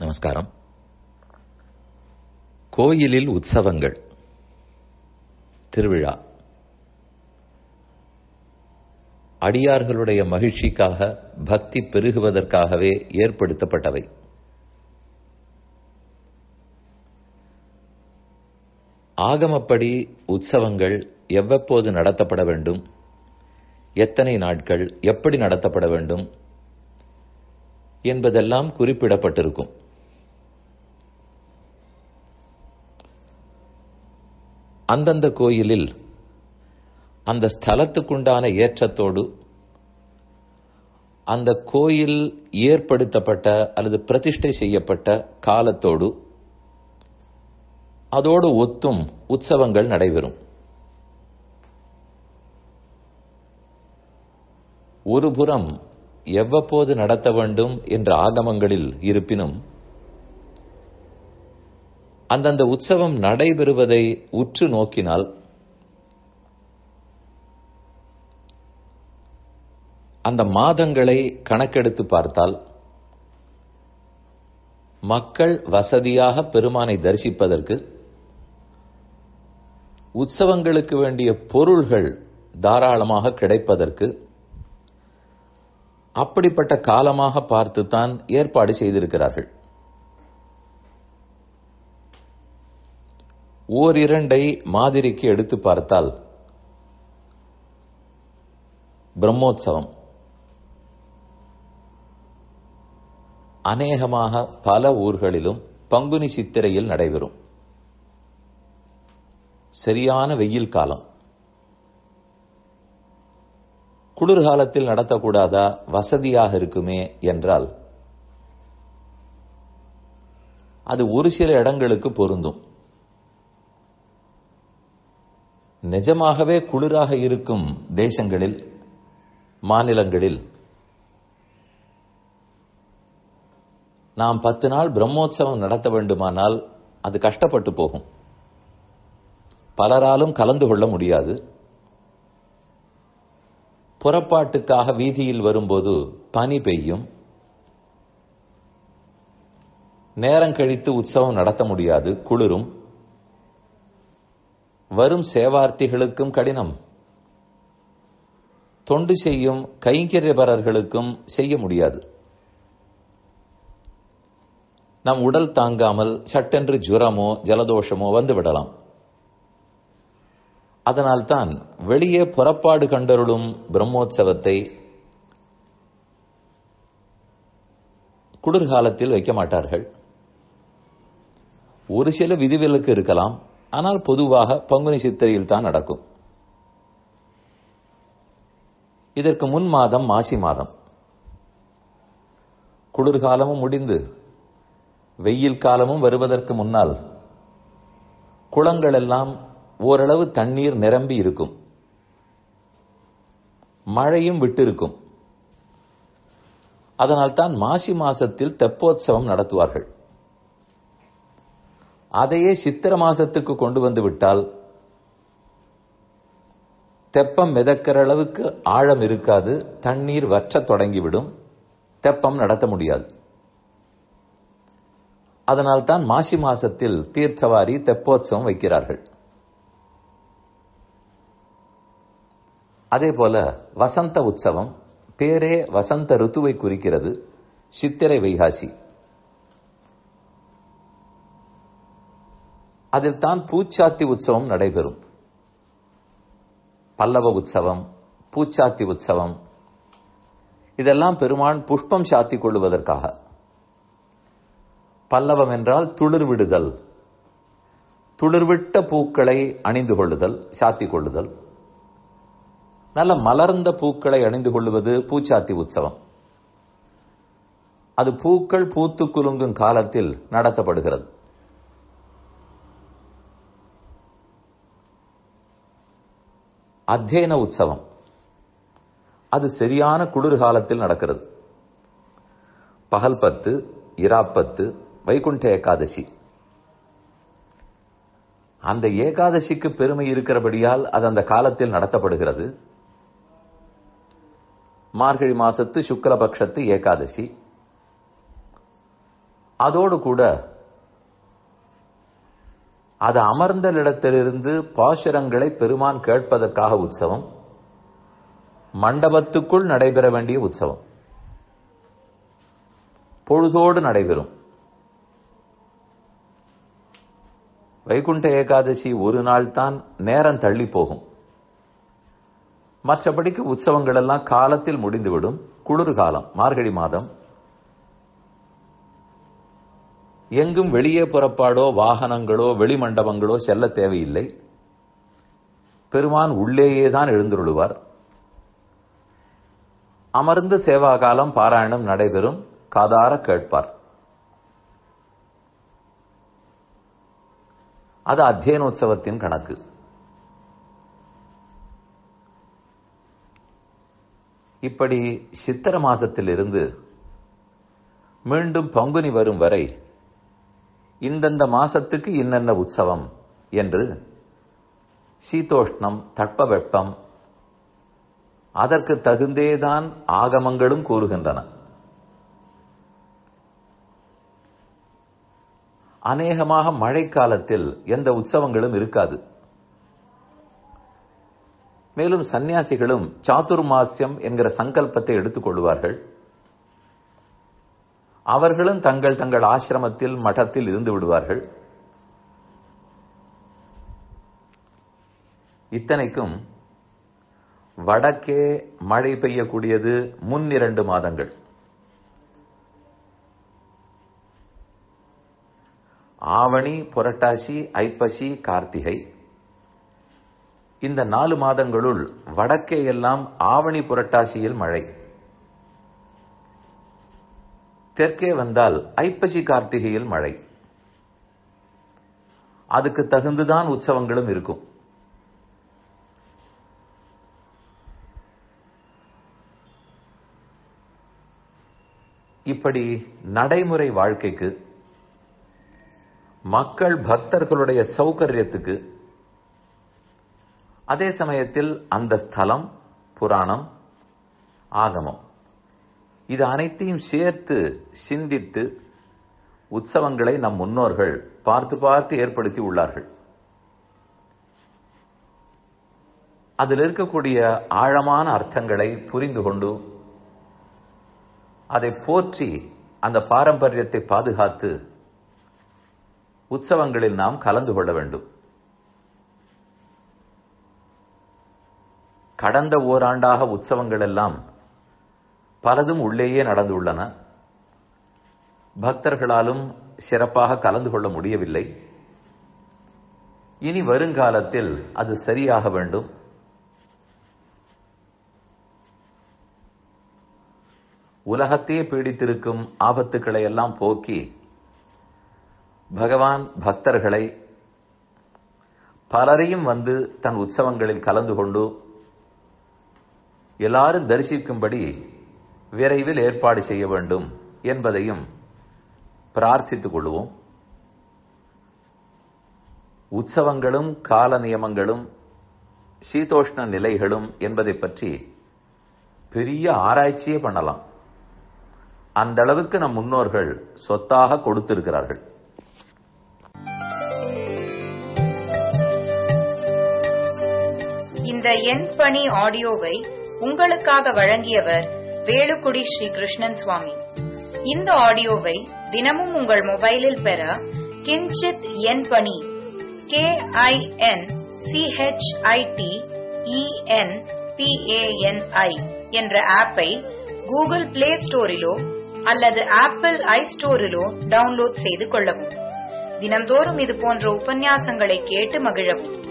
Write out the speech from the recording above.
நமஸ்காரம் கோயிலில் உற்சவங்கள் திருவிழா அடியார்களுடைய மகிழ்ச்சிக்காக பக்தி பெருகுவதற்காகவே ஏற்படுத்தப்பட்டவை ஆகமப்படி உற்சவங்கள் எவ்வப்போது நடத்தப்பட வேண்டும் எத்தனை நாட்கள் எப்படி நடத்தப்பட வேண்டும் என்பதெல்லாம் குறிப்பிடப்பட்டிருக்கும் அந்தந்த கோயிலில் அந்த ஸ்தலத்துக்குண்டான ஏற்றத்தோடு அந்த கோயில் ஏற்படுத்தப்பட்ட அல்லது பிரதிஷ்டை செய்யப்பட்ட காலத்தோடு அதோடு ஒத்தும் உற்சவங்கள் நடைபெறும் ஒருபுறம் எவ்வப்போது நடத்த வேண்டும் என்ற ஆகமங்களில் இருப்பினும் அந்தந்த உற்சவம் நடைபெறுவதை உற்று நோக்கினால் அந்த மாதங்களை கணக்கெடுத்து பார்த்தால் மக்கள் வசதியாக பெருமானை தரிசிப்பதற்கு உற்சவங்களுக்கு வேண்டிய பொருள்கள் தாராளமாக கிடைப்பதற்கு அப்படிப்பட்ட காலமாக பார்த்துத்தான் ஏற்பாடு செய்திருக்கிறார்கள் ஓரிரண்டை மாதிரிக்கு எடுத்து பார்த்தால் பிரம்மோற்சவம் அநேகமாக பல ஊர்களிலும் பங்குனி சித்திரையில் நடைபெறும் சரியான வெயில் காலம் குளிர்காலத்தில் நடத்தக்கூடாதா வசதியாக இருக்குமே என்றால் அது ஒரு சில இடங்களுக்கு பொருந்தும் நிஜமாகவே குளிராக இருக்கும் தேசங்களில் மாநிலங்களில் நாம் பத்து நாள் பிரம்மோற்சவம் நடத்த வேண்டுமானால் அது கஷ்டப்பட்டு போகும் பலராலும் கலந்து கொள்ள முடியாது புறப்பாட்டுக்காக வீதியில் வரும்போது பனி பெய்யும் நேரம் கழித்து உற்சவம் நடத்த முடியாது குளிரும் வரும் சேவார்த்திகளுக்கும் கடினம் தொண்டு செய்யும் கைங்கரியபரர்களுக்கும் செய்ய முடியாது நம் உடல் தாங்காமல் சட்டென்று ஜுரமோ ஜலதோஷமோ வந்துவிடலாம் அதனால்தான் வெளியே புறப்பாடு கண்டருளும் பிரம்மோற்சவத்தை குளிர்காலத்தில் வைக்க மாட்டார்கள் ஒரு சில விதிவிலக்கு இருக்கலாம் ஆனால் பொதுவாக பங்குனி சித்திரையில் தான் நடக்கும் இதற்கு முன் மாதம் மாசி மாதம் குளிர்காலமும் முடிந்து வெயில் காலமும் வருவதற்கு முன்னால் குளங்கள் எல்லாம் ஓரளவு தண்ணீர் நிரம்பி இருக்கும் மழையும் விட்டிருக்கும் அதனால்தான் மாசி மாசத்தில் தெப்போத்சவம் நடத்துவார்கள் அதையே சித்திர மாசத்துக்கு கொண்டு வந்து விட்டால் தெப்பம் மிதக்கிற அளவுக்கு ஆழம் இருக்காது தண்ணீர் வற்ற தொடங்கிவிடும் தெப்பம் நடத்த முடியாது அதனால்தான் மாசி மாசத்தில் தீர்த்தவாரி தெப்போத்சவம் வைக்கிறார்கள் அதே போல வசந்த உற்சவம் பேரே வசந்த ருத்துவை குறிக்கிறது சித்திரை வைகாசி அதில் தான் பூச்சாத்தி உற்சவம் நடைபெறும் பல்லவ உற்சவம் பூச்சாத்தி உற்சவம் இதெல்லாம் பெருமான் புஷ்பம் சாத்தி கொள்ளுவதற்காக பல்லவம் என்றால் துளிர் விடுதல் துளிர்விட்ட பூக்களை அணிந்து கொள்ளுதல் சாத்தி கொள்ளுதல் நல்ல மலர்ந்த பூக்களை அணிந்து கொள்வது பூச்சாத்தி உற்சவம் அது பூக்கள் பூத்து குலுங்கும் காலத்தில் நடத்தப்படுகிறது அத்தியன உற்சவம் அது சரியான குளிர்காலத்தில் நடக்கிறது பகல் பத்து இராப்பத்து வைகுண்ட ஏகாதசி அந்த ஏகாதசிக்கு பெருமை இருக்கிறபடியால் அது அந்த காலத்தில் நடத்தப்படுகிறது மார்கழி மாசத்து சுக்லபக்ஷத்து ஏகாதசி அதோடு கூட அது அமர்ந்த இடத்திலிருந்து பாசுரங்களை பெருமான் கேட்பதற்காக உற்சவம் மண்டபத்துக்குள் நடைபெற வேண்டிய உற்சவம் பொழுதோடு நடைபெறும் வைகுண்ட ஏகாதசி ஒரு நாள் தான் நேரம் தள்ளி போகும் மற்றபடிக்கு உற்சவங்கள் எல்லாம் காலத்தில் முடிந்துவிடும் குளிர்காலம் மார்கழி மாதம் எங்கும் வெளியே புறப்பாடோ வாகனங்களோ வெளிமண்டபங்களோ செல்ல தேவையில்லை பெருமான் உள்ளேயே தான் எழுந்துருளுவார் அமர்ந்து சேவா காலம் பாராயணம் நடைபெறும் காதார கேட்பார் அது அத்தியனோத்சவத்தின் கணக்கு இப்படி சித்திர மாதத்திலிருந்து மீண்டும் பங்குனி வரும் வரை இந்தந்த மாசத்துக்கு இன்னென்ன உற்சவம் என்று சீதோஷ்ணம் தட்பவெப்பம் அதற்கு தகுந்தேதான் ஆகமங்களும் கூறுகின்றன அநேகமாக மழைக்காலத்தில் எந்த உற்சவங்களும் இருக்காது மேலும் சந்நியாசிகளும் சாதுர்மாசியம் என்கிற சங்கல்பத்தை எடுத்துக் கொள்வார்கள் அவர்களும் தங்கள் தங்கள் ஆசிரமத்தில் மഠத்தில் இருந்து விடுவார்கள் இத்தனைக்கும் வடக்கே மழை பெய்யக்கூடியது முன் இரண்டு மாதங்கள் ஆவணி புரட்டாசி ஐப்பசி கார்த்திகை இந்த நாலு மாதங்களுள் வடக்கே எல்லாம் ஆவணி புரட்டாசியில் மழை தெற்கே வந்தால் ஐப்பசி கார்த்திகையில் மழை அதுக்கு தகுந்துதான் உற்சவங்களும் இருக்கும் இப்படி நடைமுறை வாழ்க்கைக்கு மக்கள் பக்தர்களுடைய சௌகரியத்துக்கு அதே சமயத்தில் அந்த ஸ்தலம் புராணம் ஆகமம் இது அனைத்தையும் சேர்த்து சிந்தித்து உற்சவங்களை நம் முன்னோர்கள் பார்த்து பார்த்து ஏற்படுத்தி உள்ளார்கள் அதில் இருக்கக்கூடிய ஆழமான அர்த்தங்களை புரிந்து கொண்டு அதை போற்றி அந்த பாரம்பரியத்தை பாதுகாத்து உற்சவங்களில் நாம் கலந்து கொள்ள வேண்டும் கடந்த ஓராண்டாக உற்சவங்கள் எல்லாம் பலதும் உள்ளேயே நடந்துள்ளன பக்தர்களாலும் சிறப்பாக கலந்து கொள்ள முடியவில்லை இனி வருங்காலத்தில் அது சரியாக வேண்டும் உலகத்தையே பீடித்திருக்கும் ஆபத்துக்களை எல்லாம் போக்கி பகவான் பக்தர்களை பலரையும் வந்து தன் உற்சவங்களில் கலந்து கொண்டு எல்லாரும் தரிசிக்கும்படி விரைவில் ஏற்பாடு செய்ய வேண்டும் என்பதையும் பிரார்த்தித்துக் கொள்வோம் உற்சவங்களும் கால நியமங்களும் சீதோஷ்ண நிலைகளும் என்பதை பற்றி பெரிய ஆராய்ச்சியே பண்ணலாம் அந்த அளவுக்கு நம் முன்னோர்கள் சொத்தாக கொடுத்திருக்கிறார்கள் இந்த எண் பணி ஆடியோவை உங்களுக்காக வழங்கியவர் வேலுக்குடி ஸ்ரீ கிருஷ்ணன் சுவாமி இந்த ஆடியோவை தினமும் உங்கள் மொபைலில் பெற கிஞ்சித் எண் பணி கே ஐ என் சிஹெச்ஐடி இஎன் பிஏஎன்ஐ என்ற ஆப்பை கூகுள் பிளே ஸ்டோரிலோ அல்லது ஆப்பிள் ஐ ஸ்டோரிலோ டவுன்லோட் செய்து கொள்ளவும் தினம்தோறும் இது போன்ற உபன்யாசங்களை கேட்டு மகிழவும்